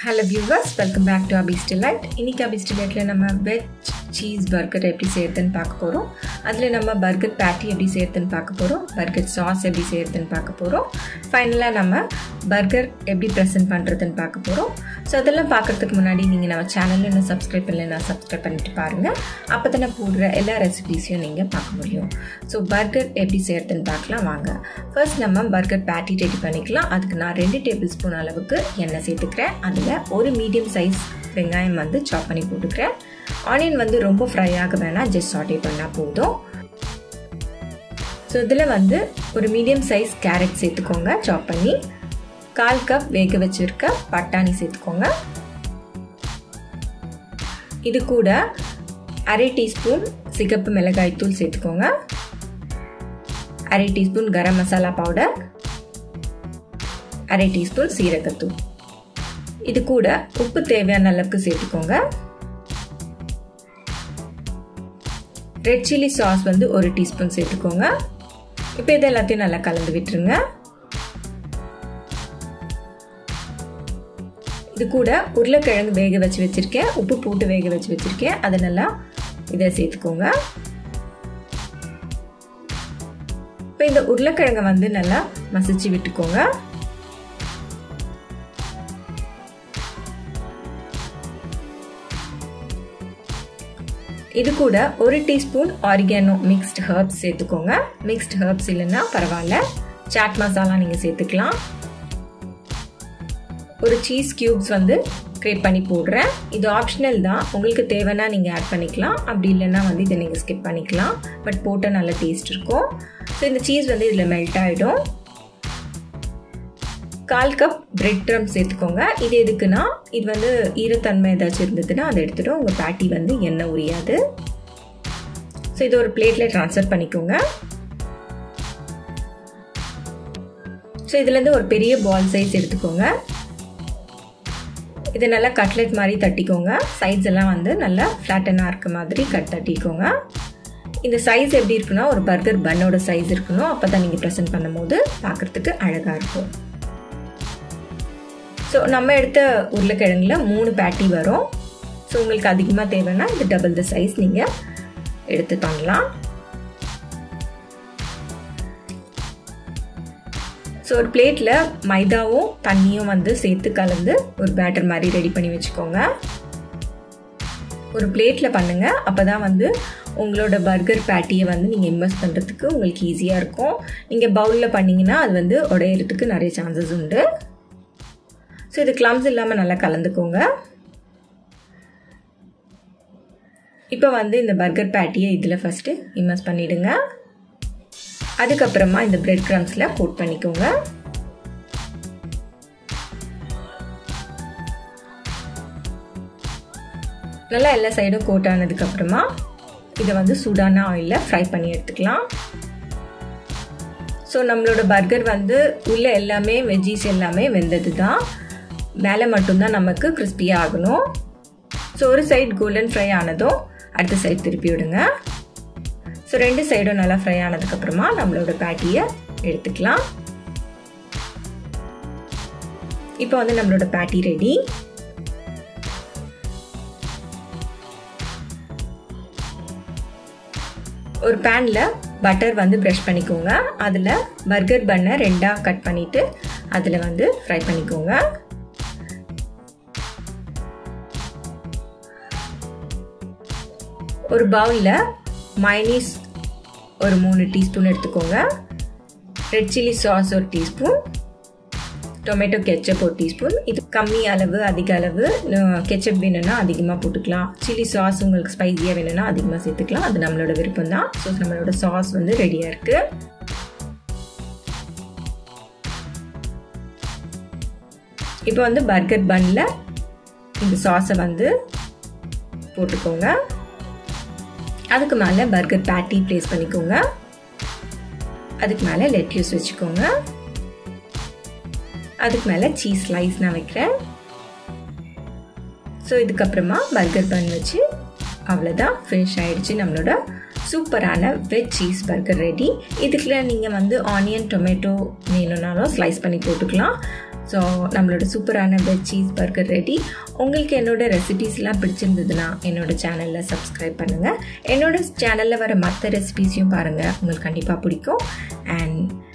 hello viewers welcome back to Abi's delight இன்னைக்கு அபிஸ் டிலைட்டில் நம்ம veg cheese burger எப்படி செய்யறதுன்னு பார்க்க போகிறோம் அதில் நம்ம பர்கர் பேட்டி எப்படி செய்யறதுன்னு பார்க்க போகிறோம் பர்கர் சாஸ் எப்படி செய்யறதுன்னு பார்க்க போகிறோம் ஃபைனலாக நம்ம பர்கர் எப்படி ப்ரெசென்ட் பண்ணுறதுன்னு பார்க்க போகிறோம் ஸோ அதெல்லாம் பார்க்குறதுக்கு முன்னாடி நீங்கள் நம்ம சேனலில் இன்னும் சப்ஸ்கிரைப் பண்ணலைன்னா சப்ஸ்கிரைப் பண்ணிட்டு பாருங்கள் அப்போ தானே போடுற எல்லா ரெசிபீஸையும் நீங்கள் பார்க்க முடியும் ஸோ பர்கர் எப்படி செய்யறதுன்னு பார்க்கலாம் வாங்க ஃபர்ஸ்ட் நம்ம பர்கர் பேட்டி ரெடி பண்ணிக்கலாம் அதுக்கு நான் ரெண்டு டேபிள் ஸ்பூன் அளவுக்கு எண்ணெய் சேர்த்துக்கிறேன் அதில் ஒரு மீடியம் சைஸ் வெங்காயம் வந்து சாப் பண்ணி போட்டுக்கிறேன் ஆனியன் வந்து ரொம்ப ஃப்ரை ஆக வேணாம் ஜஸ்ட் சாட்டே பண்ணால் போதும் ஸோ இதில் வந்து ஒரு மீடியம் சைஸ் கேரட் சேர்த்துக்கோங்க சாப் பண்ணி கால் கப் வேக வச்சுருக்க பட்டாணி சேர்த்துக்கோங்க இது கூட அரை டீஸ்பூன் சிகப்பு மிளகாய் தூள் சேர்த்துக்கோங்க அரை டீஸ்பூன் கரம் மசாலா பவுடர் அரை டீஸ்பூன் சீரகத்தூள் இது கூட உப்பு தேவையான அளவுக்கு சேர்த்துக்கோங்க ரெட் சில்லி சாஸ் வந்து ஒரு டீஸ்பூன் சேர்த்துக்கோங்க இப்போ இது எல்லாத்தையும் நல்லா கலந்து விட்டுருங்க இது கூட உருளைக்கிழங்கு வேக வச்சு வச்சுருக்கேன் உப்பு போட்டு வேக வச்சு வச்சுருக்கேன் அதை நல்லா இதை சேர்த்துக்கோங்க இப்போ இந்த உருளைக்கிழங்கை வந்து நல்லா மசிச்சு விட்டுக்கோங்க இது கூட ஒரு டீஸ்பூன் ஆரிகானோ மிக்ஸ்ட் ஹர்ப்ஸ் சேர்த்துக்கோங்க மிக்ஸ்ட் ஹர்ப்ஸ் இல்லைன்னா பரவாயில்ல சாட் மசாலா நீங்கள் சேர்த்துக்கலாம் ஒரு சீஸ் கியூப்ஸ் வந்து கிரேட் பண்ணி போடுறேன் இது ஆப்ஷனல் தான் உங்களுக்கு தேவைன்னா நீங்கள் ஆட் பண்ணிக்கலாம் அப்படி இல்லைன்னா வந்து இதை நீங்கள் ஸ்கிப் பண்ணிக்கலாம் பட் போட்டால் நல்ல டேஸ்ட் இருக்கும் ஸோ இந்த சீஸ் வந்து இதில் மெல்ட் ஆகிடும் கால் கப் பிரெட் ட்ரம் சேர்த்துக்கோங்க இது எதுக்குன்னா இது வந்து ஈரத்தன்மை ஏதாச்சும் இருந்ததுன்னா அதை எடுத்துகிட்டு உங்கள் பேட்டி வந்து எண்ணெய் உரியாது ஸோ இது ஒரு பிளேட்டில் ட்ரான்ஸ்ஃபர் பண்ணிக்கோங்க ஸோ இதுலேருந்து ஒரு பெரிய பால் சைஸ் எடுத்துக்கோங்க இது நல்லா கட்லெட் மாதிரி தட்டிக்கோங்க சைட்ஸ் எல்லாம் வந்து நல்லா ஃப்ளாட்டனாக இருக்க மாதிரி கட் தட்டிக்கோங்க இந்த சைஸ் எப்படி இருக்குன்னா ஒரு பர்கர் பன்னோட சைஸ் இருக்கணும் அப்போ தான் நீங்கள் ப்ரெசென்ட் பண்ணும்போது பார்க்குறதுக்கு அழகாக இருக்கும் ஸோ நம்ம எடுத்த உருளைக்கிழங்குல மூணு பேட்டி வரும் ஸோ உங்களுக்கு அதிகமாக தேவைன்னா இது டபுள் த சைஸ் நீங்கள் எடுத்து பண்ணலாம் ஸோ ஒரு பிளேட்டில் மைதாவும் தண்ணியும் வந்து சேர்த்து கலந்து ஒரு பேட்டர் மாதிரி ரெடி பண்ணி வச்சுக்கோங்க ஒரு பிளேட்டில் பண்ணுங்கள் அப்போ தான் வந்து உங்களோட பர்கர் பேட்டியை வந்து நீங்கள் இன்வெஸ்ட் பண்ணுறதுக்கு உங்களுக்கு ஈஸியாக இருக்கும் நீங்கள் பவுலில் பண்ணிங்கன்னா அது வந்து உடையிறதுக்கு நிறைய சான்சஸ் உண்டு ஸோ இது கிளம்ஸ் இல்லாமல் நல்லா கலந்துக்கோங்க இப்போ வந்து இந்த பர்கர் பேட்டியை இதில் ஃபஸ்ட்டு இன்வெஸ்ட் பண்ணிவிடுங்க அதுக்கப்புறமா இந்த பிரெட் க்ரம்ஸில் கோட் பண்ணிக்கோங்க நல்லா எல்லா சைடும் கோட் ஆனதுக்கப்புறமா இதை வந்து சூடான ஆயிலில் ஃப்ரை பண்ணி எடுத்துக்கலாம் ஸோ நம்மளோட பர்கர் வந்து உள்ளே எல்லாமே வெஜ்ஜீஸ் எல்லாமே வெந்தது தான் மேலே மட்டும்தான் நமக்கு கிறிஸ்பியாக ஆகணும் ஸோ ஒரு சைட் கோல்டன் ஃப்ரை ஆனதும் அடுத்த சைட் திருப்பி விடுங்க ஸோ ரெண்டு சைடும் நல்லா ஃப்ரை ஆனதுக்கப்புறமா நம்மளோட பேட்டியை எடுத்துக்கலாம் இப்போ வந்து நம்மளோட பேட்டி ரெடி ஒரு பேனில் பட்டர் வந்து ப்ரஷ் பண்ணிக்கோங்க அதில் பர்கர் பண்ணை ரெண்டாக கட் பண்ணிவிட்டு அதில் வந்து ஃப்ரை பண்ணிக்கோங்க ஒரு பவுலில் மைனீஸ் ஒரு மூணு டீஸ்பூன் எடுத்துக்கோங்க ரெட் சில்லி சாஸ் ஒரு டீஸ்பூன் டொமேட்டோ கெச்சப் ஒரு டீஸ்பூன் இது கம்மி அளவு அதிக அளவு கெச்சப் வேணும்னா அதிகமாக போட்டுக்கலாம் சில்லி சாஸ் உங்களுக்கு ஸ்பைஸியாக வேணும்னா அதிகமாக சேர்த்துக்கலாம் அது நம்மளோட விருப்பம் தான் ஸோ நம்மளோட சாஸ் வந்து ரெடியாக இருக்குது இப்போ வந்து பர்கர் பன்னில் இந்த சாஸை வந்து போட்டுக்கோங்க அதுக்கு மேலே பர்கர் பேட்டி ப்ளேஸ் பண்ணிக்கோங்க அதுக்கு மேலே லெட்யூஸ் வச்சுக்கோங்க அதுக்கு மேலே சீஸ் ஸ்லைஸ் நான் வைக்கிறேன் ஸோ இதுக்கப்புறமா பர்கர் பன் வச்சு அவ்வளோதான் ஃபினிஷ் ஆயிடுச்சு நம்மளோட சூப்பரான வெஜ் சீஸ் பர்கர் ரெடி இதுக்குள்ள நீங்கள் வந்து ஆனியன் டொமேட்டோ வேணும்னாலும் ஸ்லைஸ் பண்ணி போட்டுக்கலாம் ஸோ நம்மளோட சூப்பரான வெஜ் சீஸ் பர்கர் ரெடி உங்களுக்கு என்னோட ரெசிபீஸ்லாம் பிடிச்சிருந்ததுன்னா என்னோட சேனலில் சப்ஸ்கிரைப் பண்ணுங்கள் என்னோட சேனலில் வர மற்ற ரெசிபீஸையும் பாருங்கள் உங்களுக்கு கண்டிப்பாக பிடிக்கும் அண்ட்